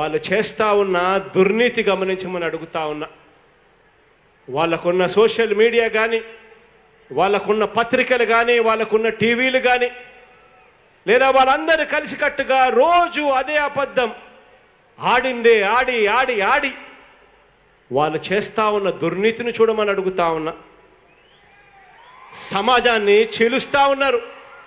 వాళ్ళు చేస్తా ఉన్న దుర్నీతి గమనించమని అడుగుతా ఉన్నా వాళ్ళకున్న సోషల్ మీడియా కానీ వాళ్ళకున్న పత్రికలు కానీ వాళ్ళకున్న టీవీలు కానీ లేదా వాళ్ళందరూ కలిసికట్టుగా రోజు అదే అబద్ధం ఆడిందే ఆడి ఆడి ఆడి వాళ్ళు చేస్తా ఉన్న దుర్నీతిని చూడమని అడుగుతా ఉన్నా సమాజాన్ని చీలుస్తా ఉన్నారు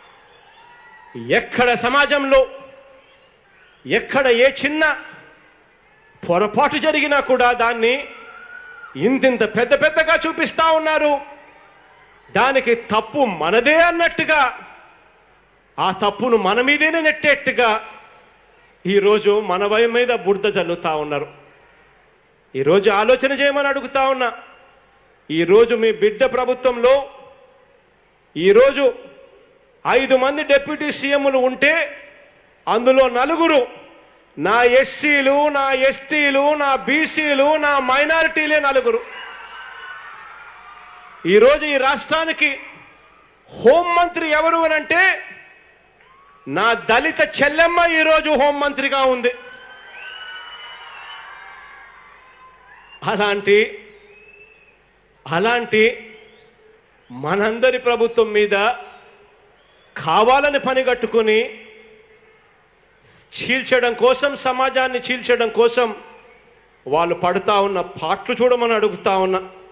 ఎక్కడ సమాజంలో ఎక్కడ ఏ చిన్న పొరపాటు జరిగినా కూడా దాన్ని ఇంతింత పెద్ద పెద్దగా చూపిస్తా ఉన్నారు దానికి తప్పు మనదే అన్నట్టుగా ఆ తప్పును మన మీదేనే నెట్టేట్టుగా ఈరోజు మన భయం మీద బురద జల్లుతా ఉన్నారు ఈరోజు ఆలోచన చేయమని అడుగుతా ఉన్నా ఈరోజు మీ బిడ్డ ప్రభుత్వంలో ఈరోజు ఐదు మంది డిప్యూటీ సీఎంలు ఉంటే అందులో నలుగురు నా ఎస్సీలు నా ఎస్టీలు నా బీసీలు నా మైనారిటీలే నలుగురు ఈరోజు ఈ రాష్ట్రానికి హోంమంత్రి ఎవరు అని అంటే నా దళిత చెల్లెమ్మ ఈరోజు హోంమంత్రిగా ఉంది అలాంటి అలాంటి మనందరి ప్రభుత్వం మీద కావాలని పనిగట్టుకుని చీల్చడం కోసం సమాజాన్ని చీల్చడం కోసం వాళ్ళు పడుతా ఉన్న పాటలు చూడమని అడుగుతా ఉన్నా